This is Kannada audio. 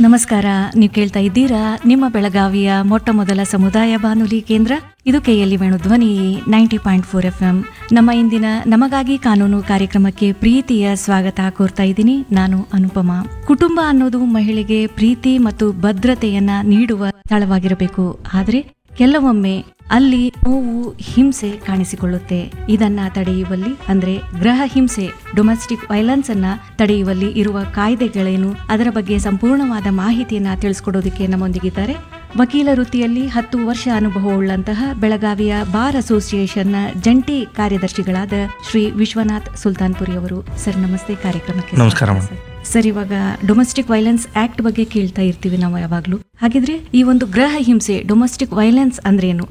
ನಮಸ್ಕಾರ ನೀವು ಕೇಳ್ತಾ ಇದ್ದೀರಾ ನಿಮ್ಮ ಬೆಳಗಾವಿಯ ಮೊಟ್ಟ ಮೊದಲ ಸಮುದಾಯ ಬಾನುಲಿ ಕೇಂದ್ರ ಇದು KLE Venu Dhwani ninety point four F M ನಮ್ಮ ಇಂದಿನ ನಮಗಾಗಿ ಕಾನೂನು ಕಾರ್ಯಕ್ರಮಕ್ಕೆ ಪ್ರೀತಿಯ ಸ್ವಾಗತ ಕೋರ್ತಾ ಇದ್ದೀನಿ ನಾನು ಅನುಪಮ ಕುಟುಂಬ ಅನ್ನೋದು ಮಹಿಳೆಗೆ ಪ್ರೀತಿ ಮತ್ತು ಭದ್ರತೆಯನ್ನ ನೀಡುವ ಸ್ಥಳವಾಗಿರಬೇಕು ಆದ್ರೆ ಕೆಲವೊಮ್ಮೆ ಅಲ್ಲಿ ನೋವು ಹಿಂಸೆ ಕಾಣಿಸಿಕೊಳ್ಳುತ್ತೆ ಇದನ್ನ ತಡೆಯುವಲ್ಲಿ ಅಂದ್ರೆ ಗೃಹ ಹಿಂಸೆ ಡೊಮೆಸ್ಟಿಕ್ ವೈಲೆನ್ಸ್ ಅನ್ನ ತಡೆಯುವಲ್ಲಿ ಇರುವ ಕಾಯ್ದೆಗಳೇನು ಅದರ ಬಗ್ಗೆ ಸಂಪೂರ್ಣವಾದ ಮಾಹಿತಿಯನ್ನ ತಿಳಿಸ್ಕೊಡೋದಕ್ಕೆ ನಮ್ಮೊಂದಿಗಿದ್ದಾರೆ ವಕೀಲ ವೃತ್ತಿಯಲ್ಲಿ ಹತ್ತು ವರ್ಷ ಅನುಭವವುಳ್ಳಂತಹ ಬೆಳಗಾವಿಯ ಬಾರ್ ಅಸೋಸಿಯೇಷನ್ನ ಜಂಟಿ ಕಾರ್ಯದರ್ಶಿಗಳಾದ ಶ್ರೀ ವಿಶ್ವನಾಥ್ ಸುಲ್ತಾನ್ಪುರಿ ಅವರು ಸರ್ ನಮಸ್ತೆ ಕಾರ್ಯಕ್ರಮಕ್ಕೆ ನಮಸ್ಕಾರ ಸ್ವಾಗತ ಸರ್. ಸರ್ ಇವಾಗ ಡೊಮೆಸ್ಟಿಕ್ ವೈಲೆನ್ಸ್ ಆಕ್ಟ್ ಬಗ್ಗೆ ಕೇಳ್ತಾ ಇರ್ತೀವಿ ನಾವು ಯಾವಾಗ್ಲೂ ಹಾಗಿದ್ರೆ ಈ ಒಂದು ಗೃಹ ಹಿಂಸೆ ಡೊಮೆಸ್ಟಿಕ್ ವೈಲೆನ್ಸ್ ಅಂದ್ರೇನು